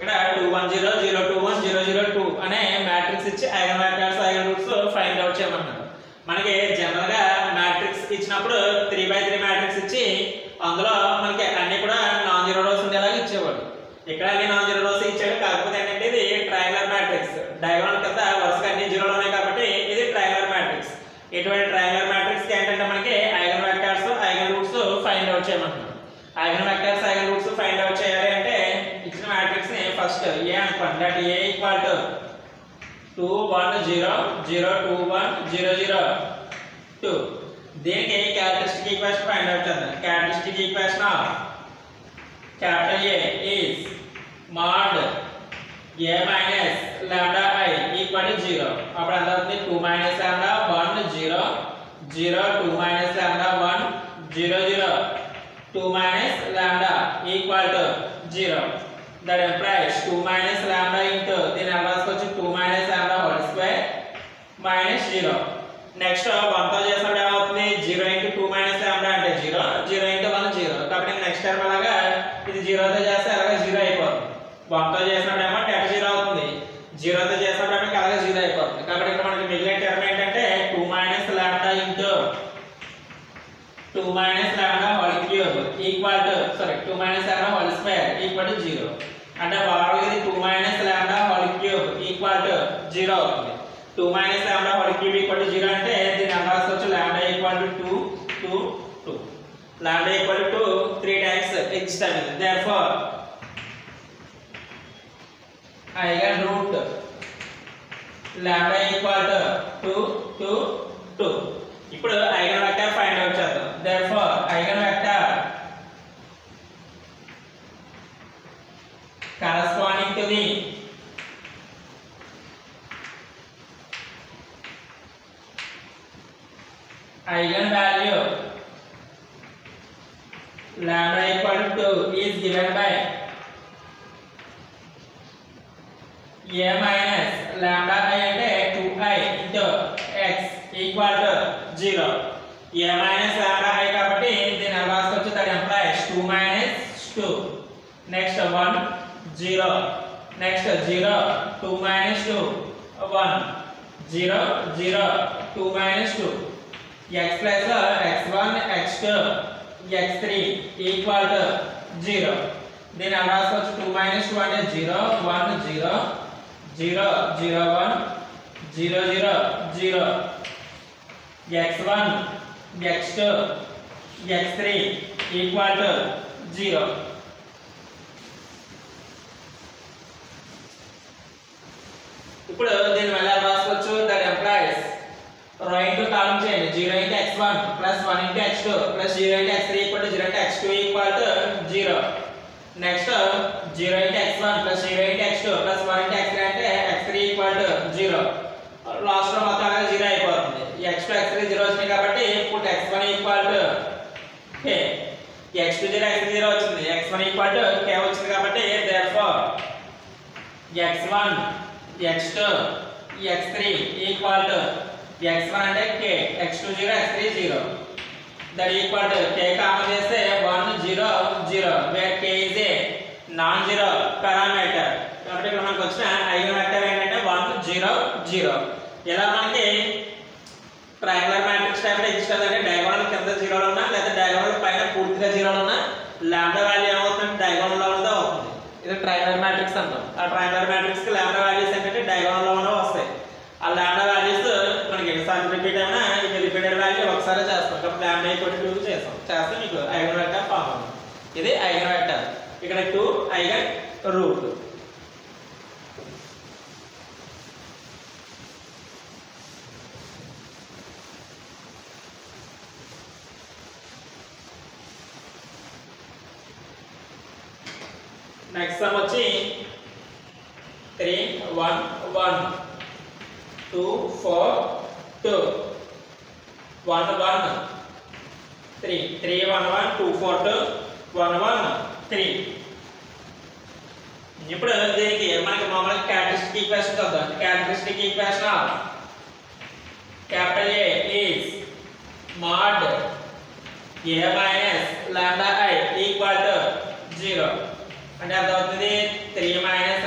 ఇక్కడ two one zero zero two one zero zero two అనే matrix ఇచ్చి eigen vectors eigen roots find out చేయమన్నారు మనకి general గా మ్యాట్రిక్స్ ఇచ్చినప్పుడు త్రీ బై త్రీ మ్యాట్రిక్స్ ఇచ్చి అందులో మనకి అన్ని కూడా నాన్ జీరో రోస్ ఉండేలాగా ఇచ్చేవాడు ఇక్కడ అన్ని నాన్ జీరో రోస్ ఇచ్చాడు కాకపోతే ఏంటంటే ఇది ట్రయాంగులర్ మ్యాట్రిక్స్ డయాగోనల్ కింద వరుసగా అన్ని జీరోలు ఉన్నాయి కాబట్టి ఇది ట్రయాంగులర్ మ్యాట్రిక్స్ ఇటువంటి ట్రయాంగులర్ మ్యాట్రిక్స్ కి ఏంటంటే మనకి eigen vectors eigen roots find out చేయమంటున్నాం eigen vectors eigen roots find out చేయాలి అంటే ఇచ్చిన మ్యాట్రిక్స్ ని ఫస్ట్ ఏ అనుకోండి that A equal to two one zero zero two one zero zero two దీనికి క్యారెక్టరిస్టిక్ ఈక్వేషన్ ఫైండ్ అవుట్ చేద్దాం characteristic equation of capital A is mod A minus lambda I equal to zero అప్పుడు ఎంత అవుతుంది two minus lambda one zero zero two minus lambda one zero zero two minus lambda equal to zero that implies two minus lambda into దీని ఎలా రాసుకోవచ్చు two minus lambda whole square minus zero next వన్తో చేసినప్పుడు ఏమవుతుంది zero into two minus lambda అంటే zero zero into one zero కాబట్టి next time అలాగా ఇది జీరోతో చేస్తే అలాగే జీరో అయిపోతుంది వన్తో చేసినప్పుడు ఏమో టెన్ జీరో అవుతుంది జీరోతో చేసినప్పుడు ఏమో అలాగే జీరో అయిపోతుంది కాబట్టి ఇక్కడ మనకి మిగిలిన టర్మ్ ఏంటంటే two minus lambda into two minus lambda whole cube equal to sorry two minus lambda whole square equal to zero అంటే ఓవరాల్ ఇది two minus lambda whole cube equal to zero అవుతుంది two minus lambda whole cube equal to zero అంటే దీని ఎలా రాసుకోవచ్చు lambda equal to two two two lambda equal to three times x time therefore eigen root lambda equal to two two two ఇప్పుడు eigen vector find out చేద్దాం therefore eigen vector corresponding to the eigen value lambda equal to 2 is given by a minus lambda i అంటే 2i into x equal to 0 a minus lambda i కాబట్టి దీని ఎలా రాసుకోవచ్చు that implies 2 minus 2 next 1 0 next 0 2 minus 2 1 0 0 2 minus 2 x plus x1 x2 x3 equal to 0 దీని ఎలా రాసుకోవచ్చు 2 minus 2 అంటే 0 1 0 0 0 1 0 0 0 x1 x2 x3 equal to 0 ఇప్పుడు దీని మళ్ళీ ఎలా రాసుకోవచ్చు that implies row into column చేయండి zero into x one plus one into x two plus zero into x three equal to zero into x two equal to zero next zero into x one plus zero into x two plus one into x three అంటే x three equal to zero last లో మొత్తం అనేది zero అయిపోతుంది x two X three zero వచ్చినాయి కాబట్టి ఇప్పుడు x one equal to k x two zero x zero వచ్చింది x one equal to k వచ్చింది కాబట్టి therefore x one X two X three equal to x one అంటే k x two zero x three zero that equal to k common చేస్తే one zero zero where k is a non zero parameter కాబట్టి ఇక్కడ మనకు వచ్చిన eigen vector ఏంటంటే one zero zero ఇలా మనకి triangular matrix type లో ఇచ్చేదంటే డయాగోనల్ కింద జీరోలు ఉన్నా లేదా డయాగోనల్ పైన పూర్తిగా జీరోలు ఉన్నా లాంబ్డా వాల్యూ ఏమవుతుంది డయాగోనల్ లో ఉందో అవుతుంది ఇది ట్రయాంగులర్ మ్యాట్రిక్స్ అంటాం ఆ ట్రయాంగులర్ మ్యాట్రిక్స్ కి లాంబ్డా వాల్యూస్ ఏంటంటే డయాగోనల్ లో ఉన్నవి వస్తాయి ఆ లాంబ్డా వాల్యూస్ మనకి ఎన్నిసార్లు రిపీట్ అయినా ఇక రిపీటెడ్ వాల్యూ ఒకసారి చేస్తాం కాబట్టి లాంబ్డా ఈక్వల్ టూ చేస్తాం చేస్తే మీకు ఐగన్ వెక్టర్ ఫామ్ అవుతుంది ఇది ఐగన్ వెక్టర్ ఇక్కడ two eigen root next sum వచ్చి three one one two four two one one three three one one two four two one one three ఇప్పుడు దీనికి మనకి మామూలుగా క్యారెక్టరిస్టిక్ ఈక్వేషన్ చూద్దాం characteristic equation of capital A is mod A minus lambda I equal to zero అంటే ఎంత అవుతుంది three minus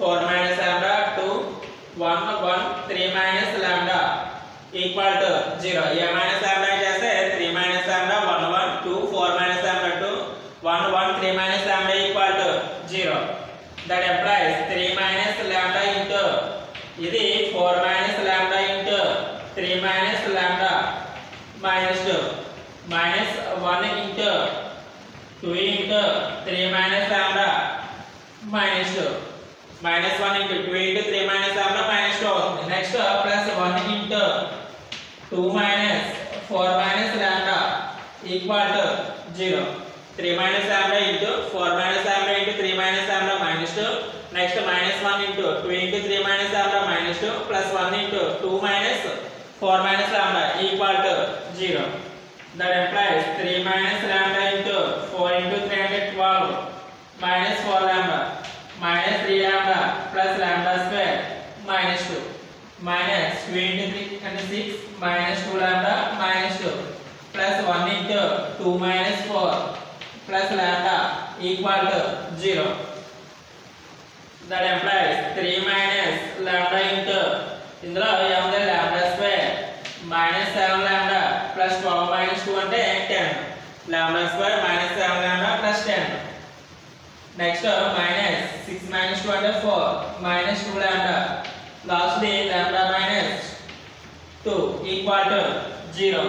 four minus lambda two one one three minus lambda equal to zero A minus lambda చేస్తే three minus lambda one one two four minus lambda two one one three minus lambda equal to zero that implies three minus lambda into ఇది four minus lambda into three minus lambda minus two minus one into two into three minus lambda minus two minus one into two into three minus lambda minus two అవుతుంది next plus one into two minus four minus lambda equal to zero three minus lambda into four minus lambda into three minus lambda minus two next minus one into two into three minus lambda minus two plus one into two minus four minus lambda equal to zero that implies three minus lambda into four into three hundred twelve minus four lambda minus three lambda plus lambda square minus two minus two into three అంటే six minus two lambda minus two plus one into two minus four plus lambda equal to zero that implies three minus lambda into ఇందులో ఏముంది lambda square minus seven lambda plus twelve minus two అంటే ten lambda square minus seven lambda plus ten next minus six minus two అంటే four minus two lambda last the lambda minus two equal to zero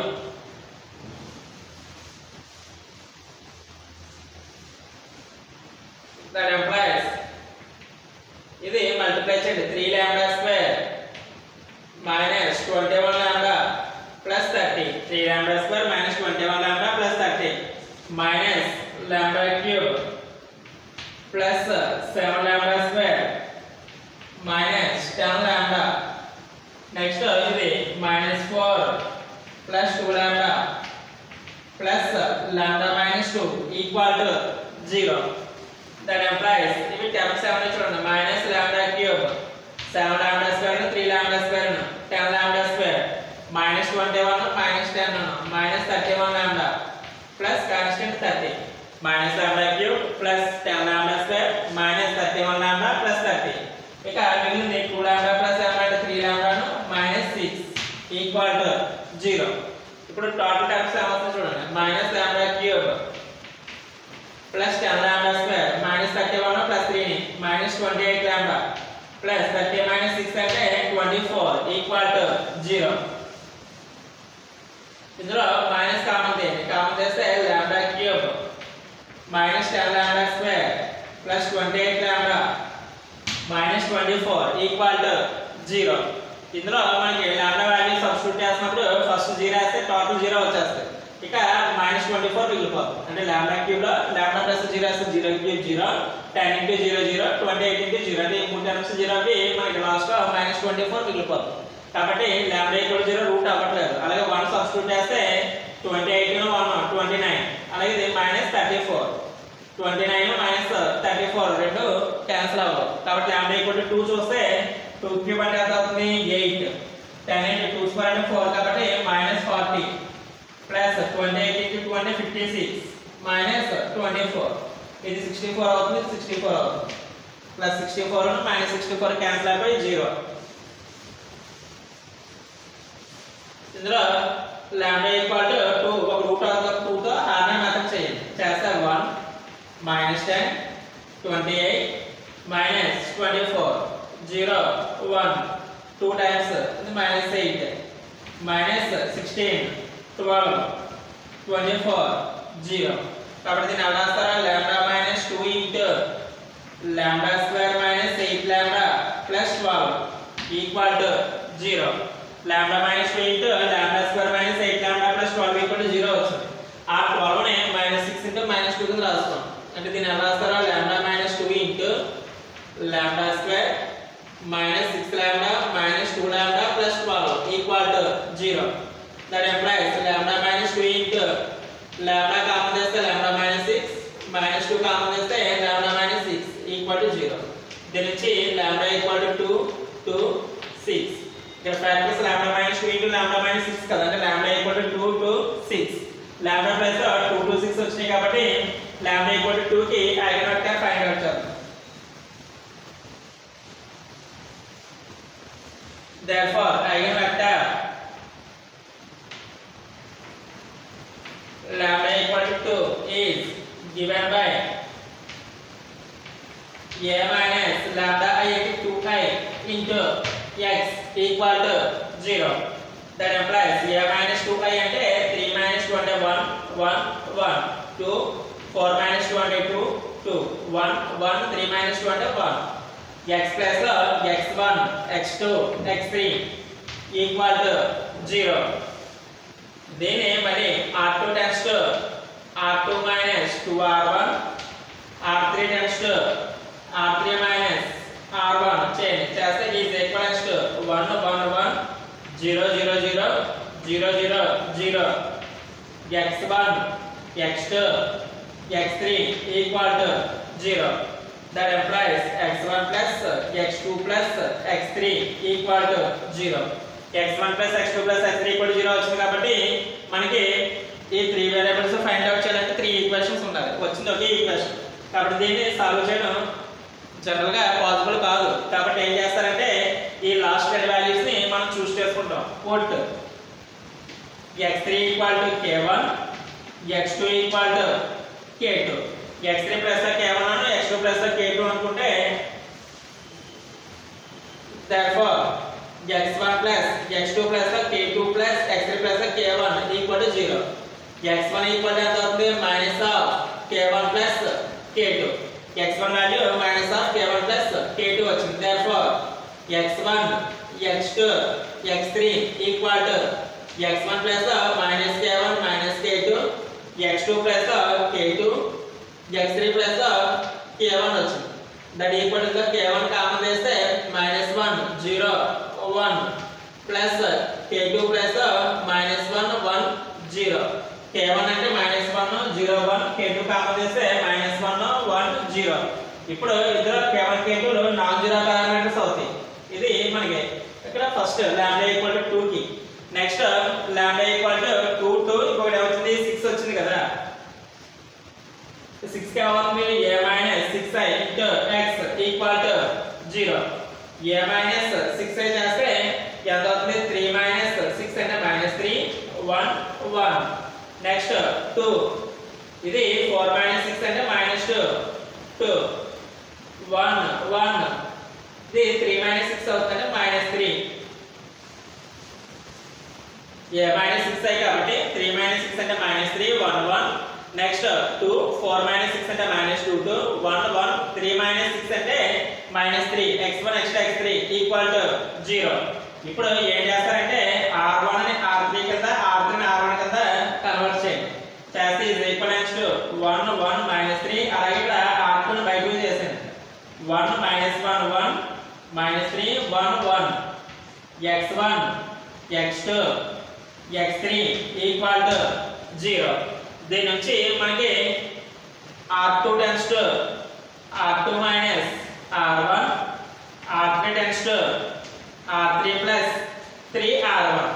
that implies ఇది multiply చేయండి three lambda square minus twenty one lambda plus thirty three lambda square minus twenty one lambda plus thirty minus lambda cube plus seven lambda square minus ten lambda next ఇది minus four plus two lambda plus lambda minus two equal to zero that implies ఇవి ten seven చూడండి minus lambda cube seven lambda square three lambda square ten lambda square minus twenty one minus ten minus thirty one lambda plus constant thirty minus lambda cube plus ten lambda square minus thirty one lambda plus thirty ఇక మిగిలింది two lambda plus lambda అంటే three లాంబ్డాను minus six equal to zero ఇప్పుడు total terms ఏమవుతుంది చూడండి minus lambda cube plus ten lambda square minus thirty one plus త్రీని minus twenty eight lambda plus thirty minus six అంటే twenty four equal to zero ఇందులో minus common తీయండి common చేస్తే lambda cube minus ten lambda square plus twenty eight lambda minus twenty four equal to zero ఇందులో మనకి lambda value substitute చేసినప్పుడు first zero వేస్తే total zero వచ్చేస్తుంది ఇక minus twenty four మిగిలిపోతుంది అంటే లాంబ్డా క్యూబ్ లో లాంబ్డా ప్లస్ జీరో వేస్తే zero cube zero ten into zero zero twenty eight into zero అంటే ఈ మూడు టర్మ్స్ జీరోకి మనకి లాస్ట్ మైనస్ ట్వంటీ ఫోర్ మిగిలిపోతుంది కాబట్టి లాంబ్డా ఈక్వల్ జీరో రూట్ అవ్వట్లేదు అలాగే వన్ సబ్స్టిట్యూట్ చేస్తే twenty eight one twenty nine అలాగే ఇది minus thirty four twenty nine minus thirty four రెండు క్యాన్సిల్ అవ్వవు కాబట్టి లాంబ్డా ఈక్వల్ టూ చూస్తే టూ క్యూబ్ అంటే ఎంత అవుతుంది eight ten eight two square అంటే ఫోర్ కాబట్టి minus forty plus twenty eight into two అంటే fifty six minus twenty four ఇది సిక్స్టీ ఫోర్ అవుతుంది సిక్స్టీ ఫోర్ అవుతుంది plus sixty four minus sixty four cancel అయిపోయి జీరో ఇందులో లాంబ్డా ఈక్వల్ టు టూ ఒక root of టూతో Horner method చేయండి చేస్తే one minus ten twenty eight minus twenty four zero one two times ఇది minus eight minus sixteen twelve twenty four zero కాబట్టి దీన్ని ఎలా రాస్తారా lambda minus two into lambda square minus eight lambda plus twelve equal to zero lambda minus two into lambda square minus eight lambda plus twelve equal to zero వచ్చింది ఆ ట్వెల్వ్ని minus six into minus two కింద రాస్తాం అంటే దీన్ని ఎలా రాస్తారా lambda minus two into lambda square minus six lambda minus two lambda plus twelve equal to zero that implies lambda minus two into lambda common చేస్తే lambda minus six minus two common చేస్తే lambda minus six equal to zero దీని నుంచి lambda equal to two two six ఇక్కడ practice lambda minus two into lambda minus six కదా అంటే lambda equal to two two six lambda plus two two six వచ్చినాయి కాబట్టి lambda equal to టూకి eigen vector find out చేద్దాం therefore eigenvector lambda equal to 2 is given by a minus lambda i into 2i into x equal to 0 that implies a minus 2i అంటే 3 minus 2 అంటే 1 1 1 2 4 minus 2 అంటే 2 2 1 1 3 minus 2 అంటే 1 x plus x1 x2 x3 equal to 0 దీన్ని మరి r2 tends to r2 minus 2r1 r3 tends to r3 minus r1 చేయండి చేస్తే is equals to 1 1 1 0 0 0 0 0 0 x1 x2 x3 equal to 0 that implies x1 plus x2 plus x3 equal to 0 x1 plus x2 plus x3 equal to 0 వచ్చింది కాబట్టి మనకి ఈ three variables find out చేయాలంటే three equations ఉండాలి వచ్చింది ఒకే equation కాబట్టి దీన్ని solve చేయడం జనరల్ గా పాసిబుల్ కాదు కాబట్టి ఏం చేస్తారంటే ఈ లాస్ట్ టెన్ వాల్యూస్ ని మనం చూస్ చేసుకుంటాం put x3 equal to k1 x2 equal to k2 x3 plus k1 అను x2 ప్లస్ k2 అనుకుంటే therefore x1 plus x2 plus k2 plus x3 plus k1 equal to 0 x1 equal to ఎంత అవుతుంది minus of k1 plus k2 x1 value minus of k1 plus k2 వచ్చింది therefore x1 x2 x3 equal to x1 plus minus k1 minus k2 x2 plus k2 x3 plus k1 వచ్చింది that equal to k1 common చేస్తే minus one zero one plus K two plus minus one one zero K one అంటే minus one zero one K two common చేస్తే minus one one zero ఇప్పుడు ఇద్దరు K one K two non zero parameters అవుతాయి ఇది మనకి ఇక్కడ first lambda equal to two కి next lambda equal to two two ఇంకొకటి ఏమొచ్చింది సిక్స్ వచ్చింది కదా సిక్స్ కి ఏమవుతుంది ఏ minus six I into X equal to zero A minus six I చేస్తే ఎంత అవుతుంది త్రీ మైనస్ సిక్స్ అంటే minus three one one next two ఇది ఫోర్ మైనస్ సిక్స్ అంటే minus two two one one ఇది త్రీ మైనస్ సిక్స్ అవుతుంది minus three A minus six అయ్యి కాబట్టి త్రీ మైనస్ సిక్స్ అంటే minus three one one next two four minus six అంటే minus two two one one three minus six అంటే minus three X one X X three equal to zero ఇప్పుడు ఏం చేస్తారంటే R one అని R three కింద R three R one కింద convert చేయండి చేస్తే ఇది equal to one one minus three అలాగే ఇక్కడ ఆర్ టూని బై టూ చేసాను one minus one one minus three one one X one X two X three equal to zero దీని నుంచి మనకి R two tends to R two minus R one R three tends to R three plus three R one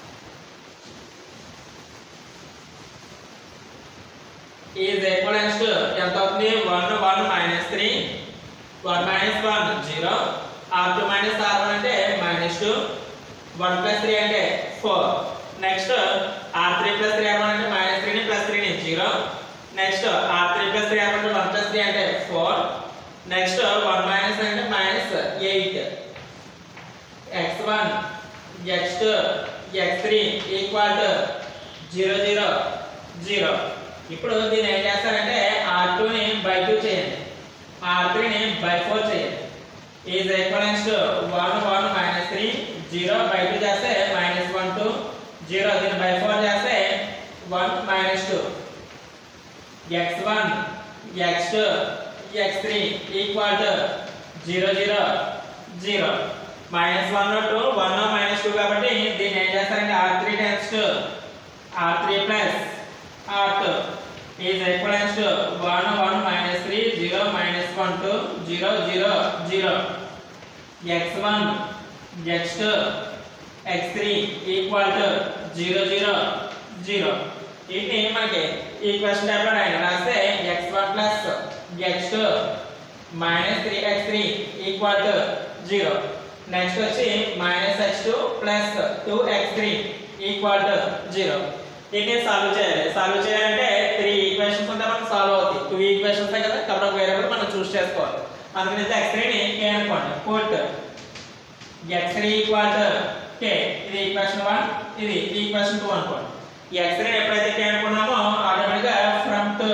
is equivalence to ఎంత అవుతుంది one one minus three one minus one zero R two minus R one అంటే minus two one plus three అంటే four next R three plus three R one అంటే minus త్రీని plus త్రీని zero next R three plus three R one అంటే one plus three అంటే four next one minus అంటే minus eight X one X two X three equal to zero zero zero ఇప్పుడు దీన్ని ఏం చేస్తారంటే ఆర్ టూని బై టూ చేయండి R త్రీని బై ఫోర్ చేయండి is equivalence to one one minus three zero by two చేస్తే మైనస్ వన్ టూ జీరో దీన్ని బై ఫోర్ చేస్తే one minus two X one X two X three equal to zero zero zero minus one two one minus two కాబట్టి దీన్ని ఏం చేస్తారంటే R three times to R three plus R two is equivalence to one one minus three zero minus one two zero zero zero X one X two X three equal to zero zero zero వీటిని మనకి ఈ question టైప్లో ఆయన రాస్తే X one plus X two minus three X three equal to zero next వచ్చి minus X two plus two X three equal to zero దీన్ని solve చేయాలి solve చేయాలంటే త్రీ ఈక్వేషన్స్ ఉంటే మనకు సాల్వ్ అవుతాయి టూ ఈక్వేషన్స్ కదా కాబట్టి ఒక వేరియబుల్ మనం చూస్ చేసుకోవాలి అందుకని ఎక్స్ త్రీని కే అనుకోండి put X three equal to K ఇది ఈక్వేషన్ వన్ ఇది ఈక్వేషన్ టూ అనుకోండి ఈ ఎక్స్ త్రీ ఎప్పుడైతే కే అనుకున్నామో ఆటోమేటిక్గా from two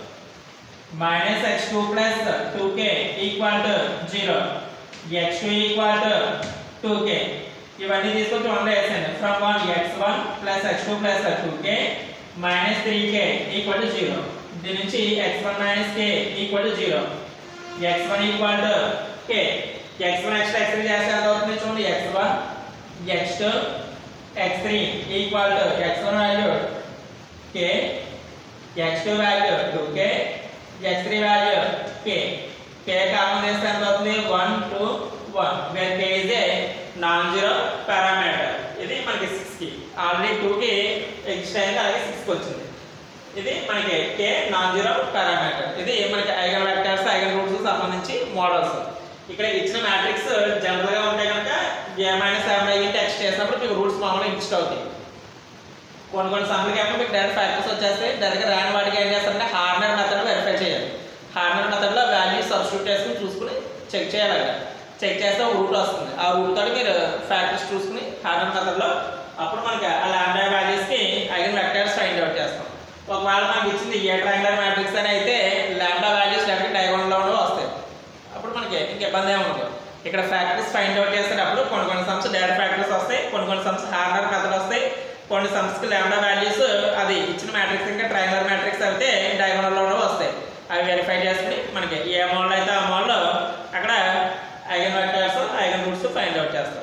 minus X two plus two K equal to zero X two equal to two K ఇవన్నీ తీసుకొచ్చి వన్ వేసండి from one X one plus X two plus two K minus three K equal to zero దీని నుంచి X one minus K equal to zero X one equal to k x one X X three చేస్తే ఎంత అవుతుంది చూడండి x one X two X three equal to x one value k x two value two k x three value k k common చేస్తే ఎంత అవుతుంది one two one where k is a non zero parameter ఇది మనకి six కి already two కి extra అయింది అలాగే six కి వచ్చింది ఇది మనకి కే నాన్ జీరో పారామీటర్ ఇది మనకి ఐగన్ వెక్టర్స్ ఐగన్ రూట్స్ సంబంధించి మోడల్స్ ఇక్కడ ఇచ్చిన మ్యాట్రిక్స్ జనరల్ గా ఉంటే కనుక A minus m by text చేసినప్పుడు మీకు రూట్స్ మామూలుగా ఇన్స్ట్ అవుతాయి కొన్ని కొన్ని సమ్లకి ఏమో మీకు డైరెక్ట్ ఫ్యాక్టర్స్ వచ్చేస్తాయి డైరెక్ట్ రాని వాటికి ఏం చేస్తారంటే హార్నర్ మెథడ్ వెరిఫై చేయాలి హార్నర్ మెథడ్లో వాల్యూ సబ్స్టిట్యూట్ చేసుకుని చూసుకుని చెక్ చేయాలి అక్కడ చెక్ చేస్తే ఒక రూట్ వస్తుంది ఆ రూట్ తోటి మీరు ఫ్యాక్టర్స్ చూసుకుని హార్నర్ మెథడ్లో అప్పుడు మనకి ఆ లాండా వాల్యూస్కి ఐగన్ వెక్టర్స్ ఫైండ్ అవుట్ చేస్తాం ఒకవేళ మనకి ఇచ్చింది ఏ ట్రయాంగులర్ మ్యాట్రిక్స్ అని అయితే లాండా వాల్యూస్ డైరెక్ట్ డయాగోనల్లో వస్తాయి అప్పుడు మనకి ఇంక ఇబ్బంది ఏమి ఉండదు ఇక్కడ ఫ్యాక్టర్స్ ఫైండ్ అవుట్ చేసేటప్పుడు కొన్ని కొన్ని సమ్స్ డైరెక్ట్ ఫ్యాక్టర్స్ వస్తాయి కొన్ని కొన్ని సమ్స్ హార్నర్ మెథడ్ వస్తాయి కొన్ని సమ్స్ కి లాండా వాల్యూస్ అది ఇచ్చిన మ్యాట్రిక్స్ ఇంకా ట్రయాంగులర్ మ్యాట్రిక్స్ అయితే డయాగోనల్ లో వస్తాయి అవి వెరిఫై చేసుకుని మనకి ఏ అమౌంట్ అయితే ఆ అమౌంట్ లో అక్కడ eigen vectors eigen roots find out చేస్తాం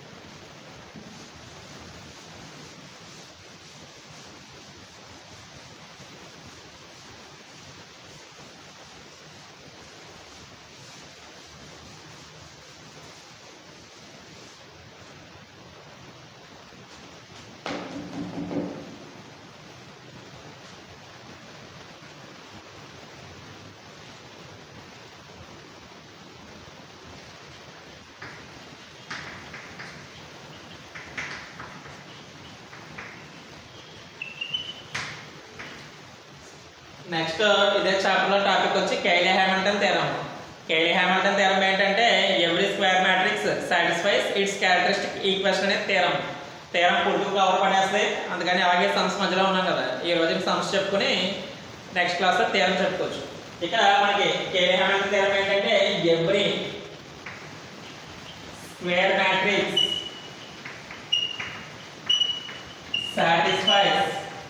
నెక్స్ట్ ఇదే చాప్టర్ లో టాపిక్ వచ్చి Cayley Hamilton theorem Cayley Hamilton theorem ఏంటంటే every square matrix satisfies its characteristic equation అనే థీరం థీరం పూర్తిగా కవర్ పడేస్తాయి అందుకని అలాగే సమ్స్ మధ్యలో ఉన్నాం కదా ఈ రోజు సమ్స్ చెప్పుకుని నెక్స్ట్ క్లాస్ లో థీరం చెప్పుకోవచ్చు ఇక్కడ మనకి కైలీ హ్యామిల్టన్ థీరం ఏంటంటే every square matrix satisfies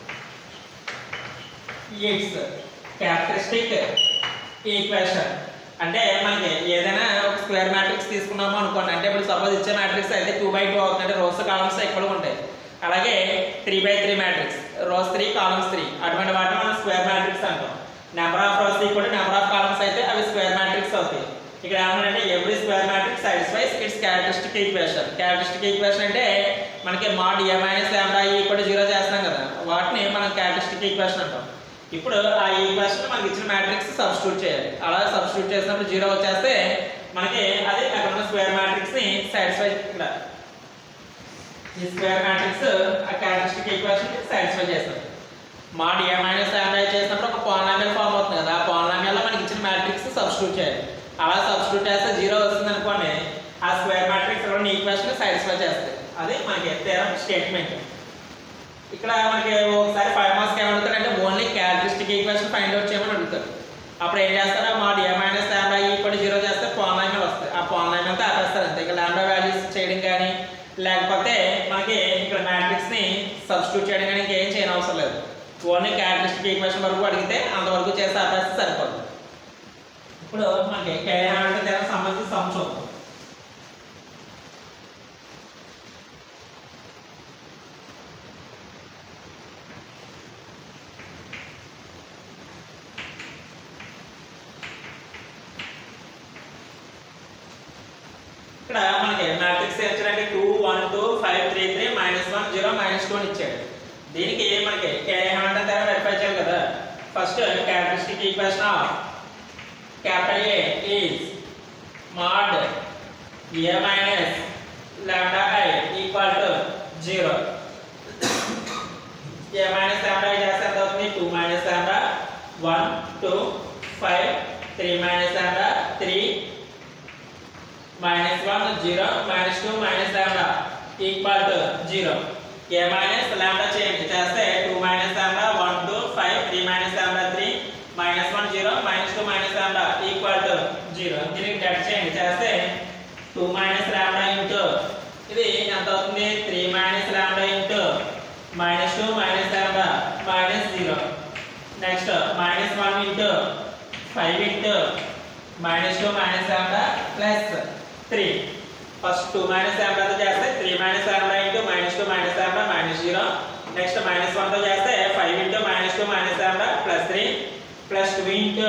its characteristic equation అంటే మనకి ఏదైనా ఒక స్క్వేర్ మ్యాట్రిక్స్ తీసుకున్నాము అనుకోండి అంటే ఇప్పుడు సపోజ్ ఇచ్చే మ్యాట్రిక్స్ అయితే టూ బై టూ అవుతుంది అంటే రోస్ కాలమ్స్ ఎక్కువ ఉంటాయి అలాగే three by three matrix rows three columns three అటువంటి వాటిని మనం స్క్వేర్ మ్యాట్రిక్స్ అంటాం number of rows equal number of columns అయితే అవి స్క్వేర్ మ్యాట్రిక్స్ అవుతాయి ఇక్కడ ఏమన్నారంటే every square matrix satisfies its characteristic equation characteristic equation అంటే మనకి mod A minus lambda equal zero చేస్తున్నాం కదా వాటిని మనం క్యారెక్టరిస్టిక్ ఈక్వేషన్ అంటాం ఇప్పుడు ఆ ఈక్వేషన్ మనకి ఇచ్చిన మ్యాట్రిక్స్ సబ్స్టిట్యూట్ చేయాలి అలా సబ్స్టిట్యూట్ చేసినప్పుడు జీరో వచ్చేస్తే మనకి అది అక్కడ ఉన్న స్క్వేర్ మ్యాట్రిక్స్ ని సాటిస్ఫై ఇక్కడ ఈ స్క్వేర్ మ్యాట్రిక్స్ ఆ క్యారెక్టరిస్టిక్ ఈక్వేషన్ ని సాటిస్ఫై చేస్తుంది మాడ్ ఏ మైనస్ లాంబ్డా చేసినప్పుడు ఒక పాలినామియల్ ఫామ్ అవుతుంది కదా ఆ పాలినామియల్ లో మనకి ఇచ్చిన మ్యాట్రిక్స్ సబ్స్టిట్యూట్ చేయాలి అలా సబ్స్టిట్యూట్ చేస్తే జీరో వస్తుంది అనుకోండి ఆ స్క్వేర్ మ్యాట్రిక్స్ ఉన్న ఈక్వేషన్ సాటిస్ఫై చేస్తాయి అది మనకి థీరం స్టేట్మెంట్ ఇక్కడ మనకి ఒకసారి ఫైవ్ మార్క్స్ ఏమడుగుతారంటే only characteristic equation find out చేయమని అడుగుతారు అప్పుడు ఏం చేస్తారో మా A minus lambda equal zero చేస్తే పాలినామియల్ వస్తాయి ఆ పాలినామియల్తో ఆపేస్తారు అంతే ఇక లాంబ్డా వాల్యూస్ చేయడం కానీ లేకపోతే మనకి ఇక్కడ మ్యాట్రిక్స్ ని సబ్స్టిట్యూట్ చేయడం కానీ ఇంకేం చేయని అవసరం లేదు ఓన్లీ క్యారెక్టరిస్టిక్ ఈక్వేషన్ వరకు అడిగితే అంతవరకు చేస్తే ఆపేస్తే సరిపోతుంది ఇప్పుడు మనకి కేహాంటే దగ్గర సంబంధించి సమ్ చూద్దాం ఇక్కడ మనకి మ్యాట్రిక్స్ ఇచ్చాడంటే two one two five three three minus one zero minus two అని ఇచ్చాడు దీనికి మనకి కేహాంటే దగ్గర వెరిఫై చేయాలి కదా first characteristic equation of capital A is mod A minus lambda i equal to 0 a minus lambda i చేస్తే ఎంత అవుతుంది 2 minus lambda 1 2 5 3 minus lambda 3 minus 1 0 minus 2 minus lambda equal to 0 a minus lambda చేయండి చేస్తే 2 minus lambda 1 2 5 3 minus lambda 3 minus 1 0 minus 2 minus lambda equal to 0 దీనికి debt చేయండి చేస్తే 2 minus lambda into ఇది ఎంత అవుతుంది 3 minus lambda into minus 2 minus lambda minus 0 next minus 1 into 5 into minus 2 minus lambda plus 3 first 2 minus lambda తో చేస్తే 3 minus lambda into minus 2 minus lambda minus 0 next minus 1 తో చేస్తే 5 into minus 2 minus lambda plus 3 plus 2 into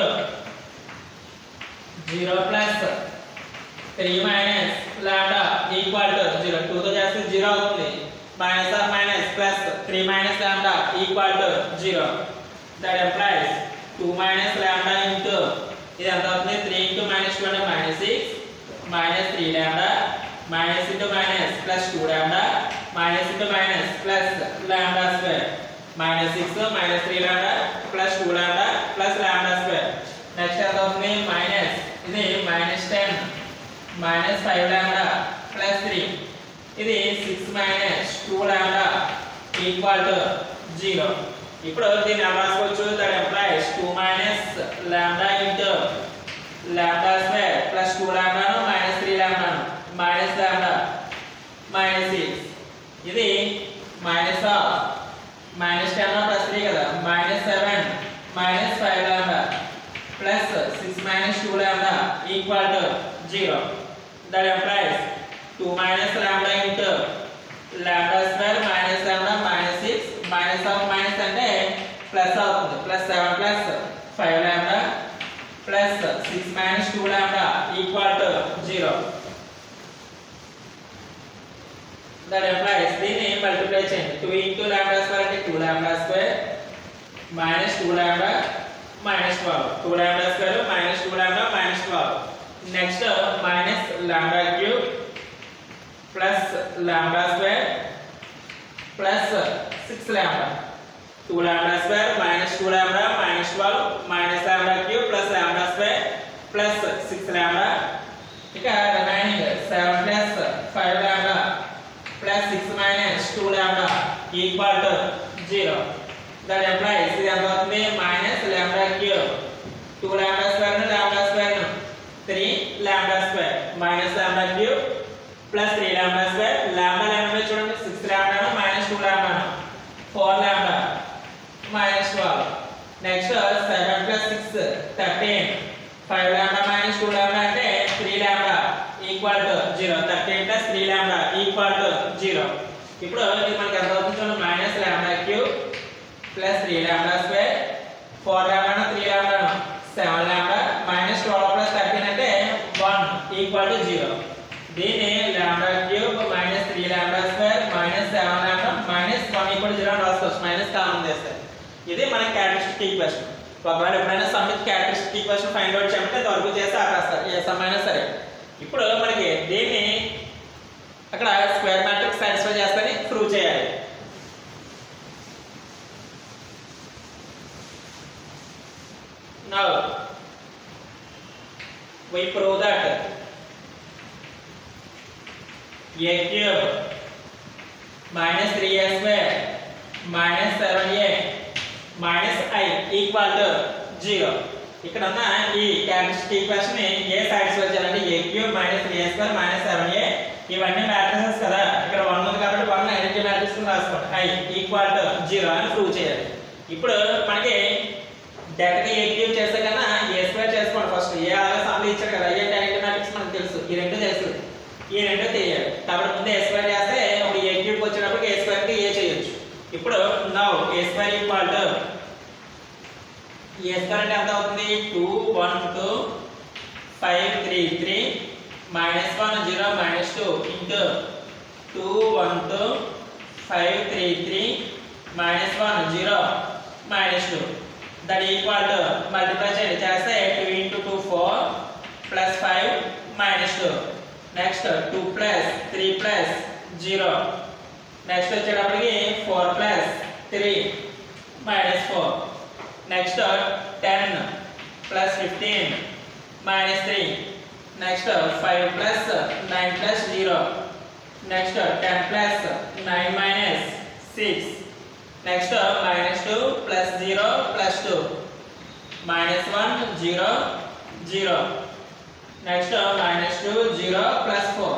0 plus 3 minus lambda equal to 0 2 తో చేస్తే 0 అవుతుంది minus or minus plus 3 minus lambda equal to 0 that implies 2 minus lambda into ఇది ఎంత అవుతుంది 3 into minus 2 అంటే minus 6 minus 3 lambda minus into minus plus 2 lambda minus into minus plus lambda square minus 6 minus 3 lambda plus 2 lambda plus lambda square next ఎంత అవుతుంది minus ఇది minus ten minus five lambda plus three ఇది six minus two lambda equal to zero ఇప్పుడు దీన్ని ఎలా రాసుకోవచ్చు that implies two minus lambda into lambda square plus two లాండాను minus three లాండాను మైనస్ లాండా మైనస్ సిక్స్ ఇది minus of minus ten plus three కదా minus seven minus five lambda plus six minus two lambda equal to zero that implies two minus lambda into lambda square minus lambda minus six minus of minus అంటే plus అవుతుంది plus seven plus five lambda plus six minus two lambda equal to zero that implies దీన్ని multiply చేయండి two into lambda square అంటే two lambda square minus two lambda minus twelve two lambda square minus two lambda minus twelve next minus lambda cube plus lambda square plus six lambda two lambda square minus two lambda minus twelve minus lambda cube plus lambda square plus six lambda ఇక remaining seven plus five lambda plus six minus two lambda equal to zero that implies ఇది ఎంత అవుతుంది minus lambda cube two lambda square lambda square three lambda square minus lambda cube plus three lambda square lambda lambda చూడండి six lambda minus two lambda four lambda minus twelve next seven plus six thirteen five lambda minus two లాండా అంటే three lambda equal to zero thirteen plus three lambda equal to zero ఇప్పుడు ఇది మనకి ఎంత అవుతుంది చూడండి minus lambda cube plus three lambda square four lambda three lambda seven lambda minus twelve plus thirteen అంటే one equal to zero దీన్ని lambda cube minus three lambda square minus seven lambda minus one equal zero అని రాసుకోవచ్చు minus common చేస్తే ఇది మన characteristic equation ఒకవేళ ఎప్పుడైనా సమ్మిత్ క్యారెక్టరిస్టిక్ ఈక్వేషన్ ఫైండ్ అవుట్ చేయమంటే అది వరకు చేస్తే ఆ రాస్తారు ఏ సమ్ అయినా సరే ఇప్పుడు మనకి దీన్ని అక్కడ స్క్వేర్ మ్యాట్రిక్స్ సాటిస్ఫై చేస్తాని ప్రూవ్ చేయాలి Now, we prove that a cube minus 3a square minus 7a minus i equal to 0. ఇక్కడ ఉన్న ఈ క్యారెక్టరిస్టిక్ ఈక్వేషన్ ని ఏ సాటిస్ఫై చేయాలంటే A cube minus three square minus seven A ఇవన్నీ matrices కదా ఇక్కడ వన్ ఉంది కాబట్టి వన్ ఐడెంటిటీ మ్యాట్రిక్స్ రాసుకోండి ఐ ఈక్వల్ టు జీరో అని ప్రూవ్ చేయాలి ఇప్పుడు మనకి డైరెక్ట్గా ఏ క్యూబ్ చేస్తే కన్నా ఏ స్క్వేర్ చేసుకోండి ఫస్ట్ ఏ అలాగే సమ్లు ఇచ్చారు కదా ఏ డైరెక్ట్ మ్యాట్రిక్స్ మనకు తెలుసు ఈ రెండు తెలుసు ఈ రెండు తెలియాలి కాబట్టి ముందు ఏ స్క్వేర్ చేస్తే ఇప్పుడు ఏ క్యూబ్ వచ్చినప్పుడు ఏ స్క్వేర్ కి ఏ చేయొచ్చు ఇప్పుడు now A square equal to A square అంటే ఎంత అవుతుంది two one two five three three minus one zero minus two into two one two five three three minus one zero minus two that equal to multiply చేయండి చేస్తే two into two four plus five minus two next two plus three plus zero next వచ్చేటప్పటికి four plus three minus four next ten plus fifteen minus three next five plus nine plus zero next ten plus nine minus six next minus two plus zero plus two minus one zero zero next minus two zero plus four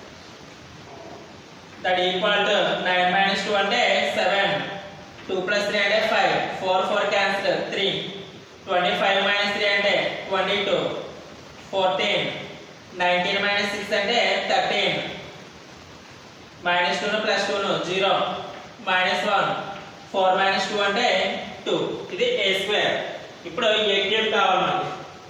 that equal to nine minus two అంటే seven two plus three అంటే five four four cancel three twenty five minus three అంటే twenty two fourteen nineteen minus six అంటే thirteen minus టూను plus టూను zero minus one four minus two అంటే two ఇది A square ఇప్పుడు ఏ cube కావాలి మనకి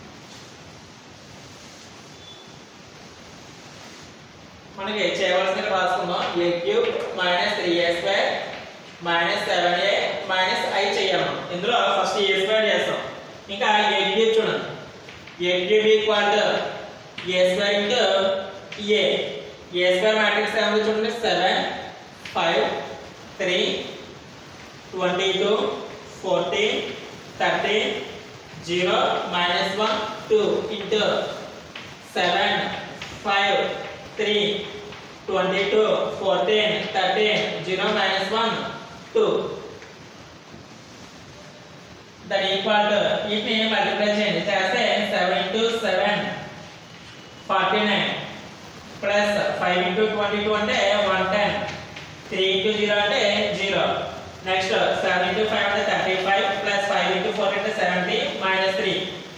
మనకి చేయవలసిన రాసుకుందాం A cube minus three A square minus seven A minus I చేయాలి మనం. ఇందులో ఫస్ట్ ఏ స్క్వేర్ చేస్తాం ఇంకా ఏ క్యూబ్ చూడండి A cube equal to A square into A A square matrix ఏమో చూడండి seven five three twenty two fourteen thirteen zero minus one two into seven five three twenty two fourteen thirteen zero minus one two that equal to వీటిని multiply చేయండి చేస్తే seven into seven forty nine plus five into twenty two అంటే one ten three into zero అంటే zero next seven into five అంటే thirty five plus five into four అంటే seventy minus three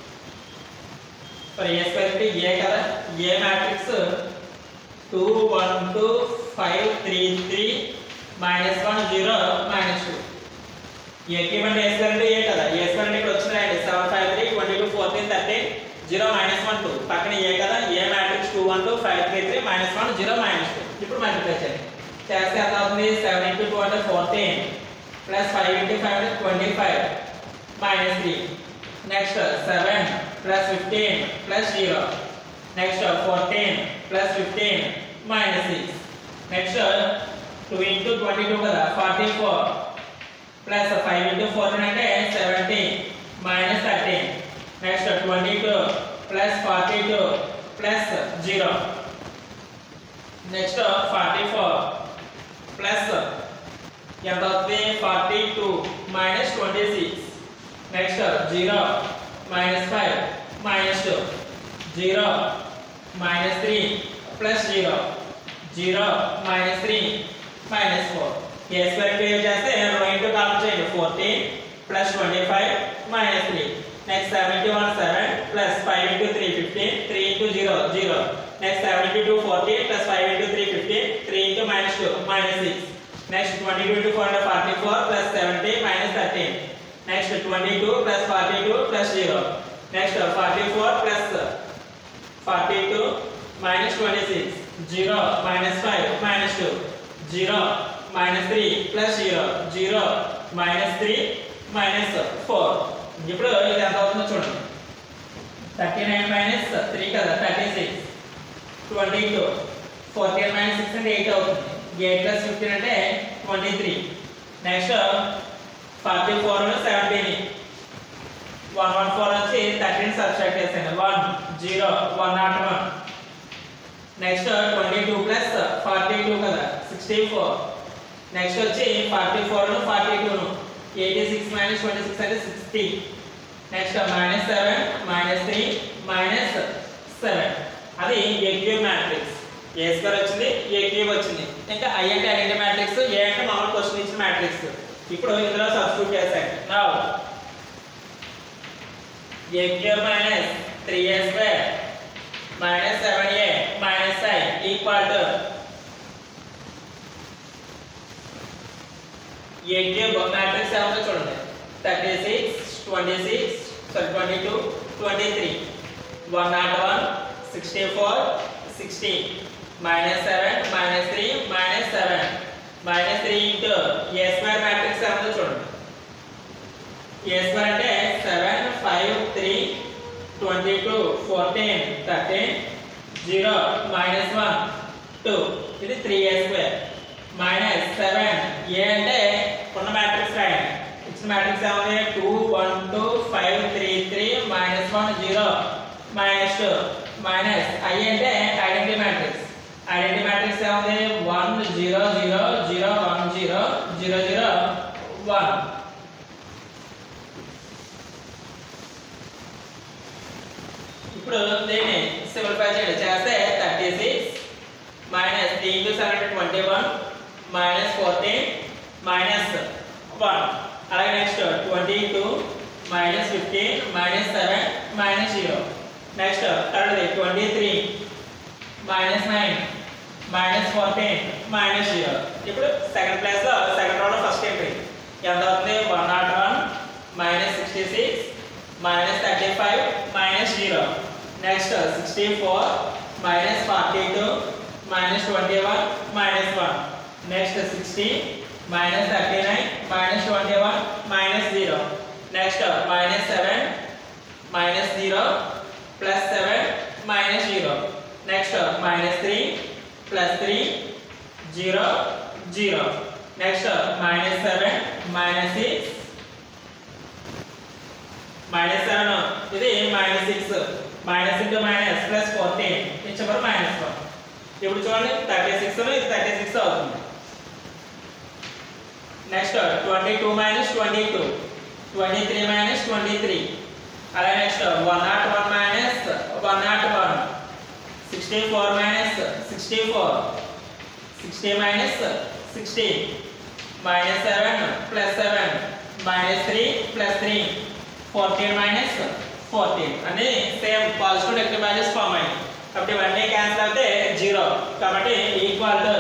మరి A square అంటే A కదా A matrix two one two five three three minus one zero minus two A cube అంటే A square అంటే A కదా ఏ square అంటే ఇక్కడ వచ్చిన రాయండి seven five three twenty two fourteen thirteen zero minus one two పక్కన A కదా A matrix two one two five three three minus one zero minus two ఇప్పుడు మల్టిప్లై చేయండి చేస్తే ఎంత అవుతుంది సెవెన్ ఇంటూ టూ అంటే fourteen plus five into five అంటే twenty five minus three next seven plus fifteen plus zero next fourteen plus fifteen minus six next two into twenty two కదా forty four plus five into fourteen అంటే seventy minus thirteen next twenty two plus forty two plus zero next forty four plus ఎంత అవుతుంది forty two minus twenty six next zero minus five minus two zero minus three plus zero zero minus three minus four A square clear చేస్తే row into column చేయండి fourteen plus twenty five minus three next seventy one seven plus five into three fifteen three into zero zero next seventy two fourteen plus five into three fifteen three into minus two minus six next twenty two into four hundred forty four plus seventy minus thirteen next twenty two plus forty two plus zero next forty four plus forty two minus twenty six zero minus five minus two zero minus three plus zero zero minus three minus four ఇప్పుడు ఇది ఎంత అవుతుందో చూడండి thirty nine minus three కదా thirty six twenty two fourteen minus six అంటే eight అవుతుంది eight plus fifteen అంటే twenty three next forty four seventeen one one four వచ్చి థర్టీన్ సబ్స్ట్రాక్ట్ చేసాను one zero one nought one next twenty two plus forty two కదా sixty four next వచ్చి forty four forty టూను eighty six minus twenty six అంటే sixty next minus seven minus three minus seven అది A cube matrix A square వచ్చింది A cube వచ్చింది ఇంకా I అంటే identity matrix ఏ అంటే మామూలు క్వశ్చన్ ఇచ్చిన మ్యాట్రిక్స్ ఇప్పుడు ఇందులో సబ్స్టిట్యూట్ చేశాను నా A cube minus three A square minus seven A minus I equal to A cube matrix ఏమో చూడండి thirty six twenty six sorry twenty two twenty three one nought one sixty four sixty minus seven minus three minus seven minus three into A square matrix ఏమో చూడండి A square అంటే seven five three twenty two fourteen thirteen zero minus one two ఇది three A square minus seven A అంటే ఉన్న matrix రాయండి ఇచ్చిన matrix ఏముంది two one two five three three minus one zero minus two minus I అంటే identity matrix identity matrix ఏముంది one zero zero zero one zero zero zero one ఇప్పుడు దీన్ని simplify చేయండి చేస్తే thirty six minus three into seven twenty one minus fourteen minus one అలాగే next twenty two minus fifteen minus seven minus zero next థర్డ్ది twenty three minus nine minus fourteen minus zero ఇప్పుడు second ప్లేస్లో second రోలో first entry ఎంత అవుతుంది one nought one minus sixty six minus thirty five minus zero next sixty four minus forty two minus twenty one minus one next sixty minus thirty nine minus twenty one minus zero next minus seven minus zero plus seven minus zero next minus three plus three zero zero next minus seven minus six minus seven ఇది minus six minus into minus plus fourteen ఇచ్చబడి minus one ఇప్పుడు చూడండి thirty six ఇది thirty six అవుతుంది next twenty two minus twenty two twenty three minus twenty three అలాగే next one nought one minus one nought one sixty four minus sixty four sixty minus sixty minus seven plus seven minus three plus three fourteen minus fourteen అని same positive negative values form అయ్యాయి కాబట్టి ఇవన్నీ cancel అయితే zero కాబట్టి equal to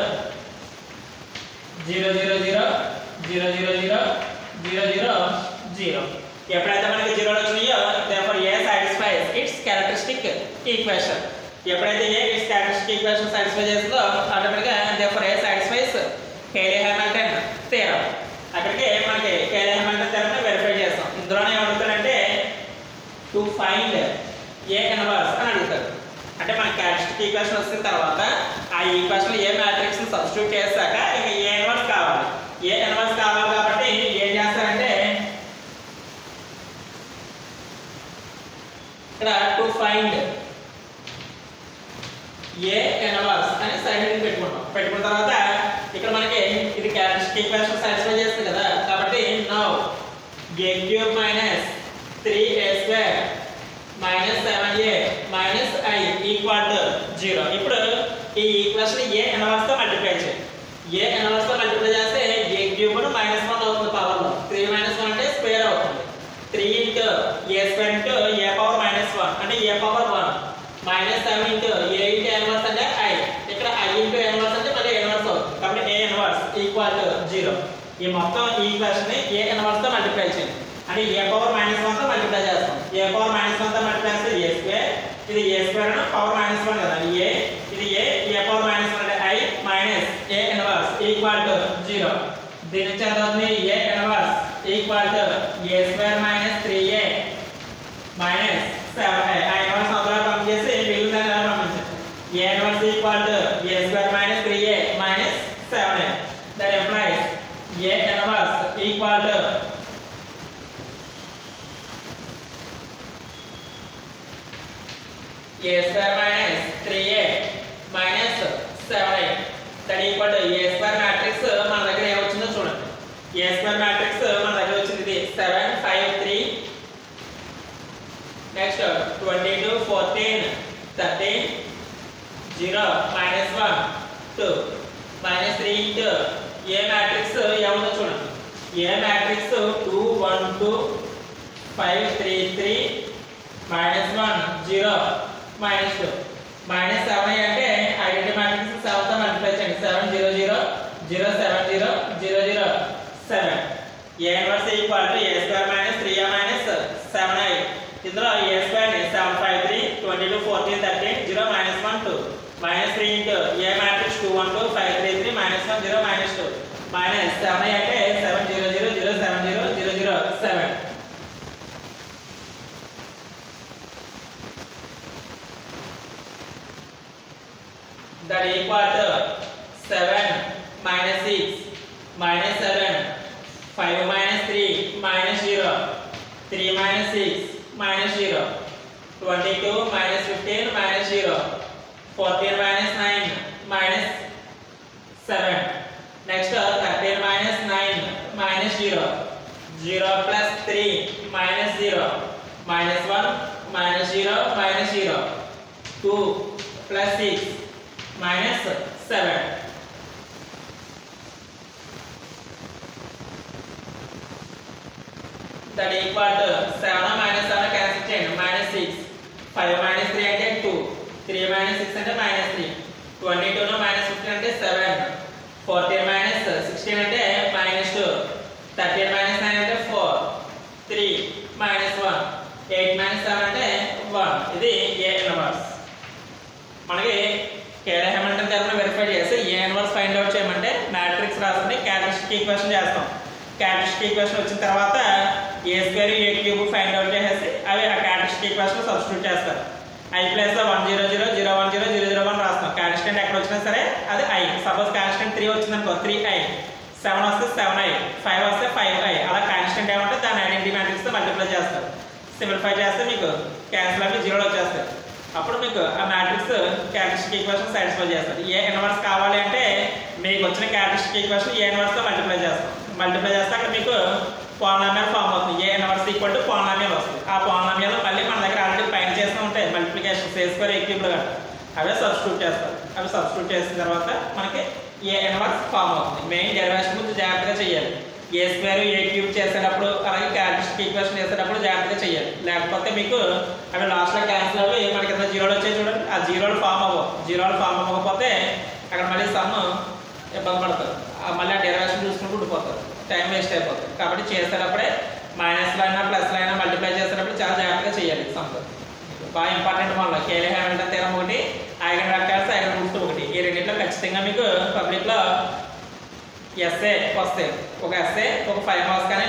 zero zero zero zero zero zero zero zero zero ఎప్పుడైతే మనకి జీరోలు వచ్చినాయో therefore A satisfies its characteristic equation ఎప్పుడైతే A its characteristic equation satisfy చేస్తుందో ఆటోమేటిక్గా therefore A satisfies Cayley Hamilton theorem అక్కడికి మనకి కేలీ హ్యామిల్టన్ థియరం వెరిఫై చేస్తాం ఇందులోనే ఏమడుగుతారంటే టు ఫైండ్ ఏ ఇన్వర్స్ అని అడుగుతారు అంటే మన క్యారెక్టరిస్టిక్ ఈక్వేషన్ వచ్చిన తర్వాత ఆ ఈక్వేషన్ ఏ మ్యాట్రిక్స్ ని సబ్స్టిట్యూట్ చేశాక ఇక ఏ ఇన్వర్స్ కావాలి ఏ ఇన్వర్స్ కావాలి కాబట్టి ఏం చేస్తారంటే ఇక్కడ టు ఫైండ్ ఏ ఇన్వర్స్ అని సైడ్ పెట్టుకుంటాం పెట్టుకున్న తర్వాత ఇక్కడ మనకి ఇది క్యారెక్టరిస్టిక్ ఈక్వేషన్ సాటిస్ఫై చేస్తుంది కదా కాబట్టి now A cube minus three A square minus seven A minus I equal to zero ఇప్పుడు ఈ ఈక్వేషన్ ఏ ఇన్వర్స్ తో మల్టిప్లై చేయాలి ఏ ఇన్వర్స్ తో మల్టిప్లై చేస్తే ఏ క్యూబ్ మైనస్ వన్ అవుతుంది పవర్ లో త్రీ మైనస్ వన్ అంటే స్క్వేర్ అవుతుంది three into A square into A power minus one అంటే A power one minus seven into A into inverse అంటే I ఇక్కడ I into inverse అంటే మళ్ళీ inverse అవుతుంది కాబట్టి A inverse equal to zero ఈ మొత్తం ఈక్వేషన్ ని ఏ ఇన్వర్స్ తో మల్టిప్లై చేయండి అంటే ఏ పవర్ మైనస్ వన్ తో మల్టిప్లై చేస్తాం ఏ పవర్ మైనస్ వన్ తో మల్టిప్లై చేస్తే ఏ స్క్వేర్ ఇది ఏ స్క్వేర్ అంటే పవర్ మైనస్ వన్ కదా ఏ ఇది A A power minus one అంటే I minus A inverse equal to zero దీని నుంచి ఎంత అవుతుంది A inverse equal to A square minus three A minus seven A ఆ ఇన్వర్స్ అందులో పంపించేసి మిగిలిన దాన్ని ఎలా పంపించాలి A inverse equal to A square minus three A minus seven A that implies A inverse equal to a square minus 3a minus 7a that equal to a square matrix మన దగ్గర ఏమొచ్చిందో చూడండి a square matrix మన దగ్గర వచ్చింది ఇది 7 5 3 next 22 14 13 0 minus 1 2 minus 3 into a matrix ఏముందో చూడండి a matrix 2 1 2 5 3 3 minus 1 0 minus two minus seven అంటే ఐడెంటి మ్యాట్రిక్స్ సెవెన్ తో మల్టిప్లై చేయండి seven zero zero zero seven zero zero zero seven A inverse equal to A square minus three A minus seven I ఇందులో A square ని seven five three twenty two fourteen thirteen zero minus one two minus three into A matrix two one two five three three minus one zero minus two minus seven I అంటే seven zero zero zero seven zero zero zero seven that equal to 7 minus 6 minus 7 5 minus 3 minus 0 3 minus 6 minus 0 22 minus 15 minus 0 14 minus 9 minus 7 next 13 minus 9 minus 0 0 plus 3 minus 0 minus 1 minus 0 minus 0 2 plus 6 minus 7 that equal to 7 minus 7 cancel చేయండి minus 6 5 minus 3 అంటే 2 3 minus 6 అంటే minus 3 22 ను minus 15 అంటే 7 14 minus 16 అంటే minus 2 13 minus 9 అంటే 4 3 minus 1 8 minus 7 అంటే 1 ఇది ఏ inverse మనకి కేడ హెమిల్టన్ థియరమ్ వెరిఫై చేసి ఏ ఇన్వర్స్ ఫైండ్ అవుట్ చేయమంటే మ్యాట్రిక్స్ రాసుకుని క్యారెక్టరిస్టిక్ ఈక్వేషన్ చేస్తాం క్యారెక్టరిస్టిక్ ఈక్వేషన్ వచ్చిన తర్వాత A square A cube find out చేసేసి అవి ఆ క్యారెక్టరిస్టిక్ ఈక్వేషన్ సబ్స్టిట్యూట్ చేస్తారు ఐ ప్లస్ లో one zero zero zero one zero zero zero one రాస్తాం కాన్స్టెంట్ ఎక్కడ వచ్చినా సరే అది ఐ సపోజ్ కాన్స్టెంట్ త్రీ వచ్చింది అనుకో త్రీ ఐ సెవెన్ వస్తే సెవెన్ ఐ ఫైవ్ వస్తే ఫైవ్ ఐ అలా కాన్స్టెంట్ ఏమంటే దాని ఐడెంటిటీ మ్యాట్రిక్స్తో మల్టిప్లై చేస్తారు సింప్లిఫై చేస్తే మీకు క్యాన్సిల్ అవి జీరోలు వచ్చేస్తాయి అప్పుడు మీకు ఆ మ్యాట్రిక్స్ క్యారెక్టరిస్టిక్ ఈక్వేషన్ సాటిస్ఫై చేస్తారు ఏ ఇన్వర్స్ కావాలి అంటే మీకు వచ్చిన క్యారెక్టరిస్టిక్ ఈక్వేషన్ ఏ ఇన్వర్స్తో మల్టిప్లై చేస్తాం మల్టిప్లై చేస్తే అక్కడ మీకు పాలనామియల్ ఫామ్ అవుతుంది A inverse equal to polynomial వస్తుంది ఆ పాలనామియల్ మళ్ళీ మన దగ్గర ఆల్రెడీ పైన చేస్తూ ఉంటాయి మల్టిప్లికేషన్ చేసుకొని ఎక్యూబ్లు కదా అవే సబ్స్టిట్యూట్ చేస్తారు అవి సబ్స్టిట్యూట్ చేసిన తర్వాత మనకి ఏ ఇన్వర్స్ ఫామ్ అవుతుంది మెయిన్ డెరివేషన్ గురించి జాగ్రత్తగా చేయాలి ఏ స్క్వేర్ ఏ క్యూబ్ చేసేటప్పుడు అలాగే క్యారెక్టరిస్టిక్ ఈక్వేషన్ చేసేటప్పుడు జాగ్రత్తగా చేయాలి లేకపోతే మీకు అవి లాస్ట్లో క్యాన్సిల్ అవి మనకి ఎంత జీరోలు వచ్చాయి చూడండి ఆ జీరోలు ఫామ్ అవ్వవు జీరోలు ఫామ్ అవ్వకపోతే అక్కడ మళ్ళీ సమ్ ఇబ్బంది పడతారు ఆ మళ్ళీ ఆ డెరివేషన్ చూసుకుంటూ ఉండిపోతారు టైం వేస్ట్ అయిపోతుంది కాబట్టి చేసేటప్పుడే మైనస్లో అయినా ప్లస్లో అయినా మల్టిప్లై చేసేటప్పుడు చాలా జాగ్రత్తగా చేయాలి సమ్ బాగా ఇంపార్టెంట్ వల్ల కేలీ హ్యామిల్టన్ తీరం ఒకటి ఐగన్ వెక్టర్స్ ఐగన్ రూట్స్ ఒకటి ఈ రెండింటిలో ఖచ్చితంగా మీకు పబ్లిక్లో ఎస్ఏ వస్తాయి ఒక ఎస్ఏ ఒక ఫైవ్ మార్క్స్ కానీ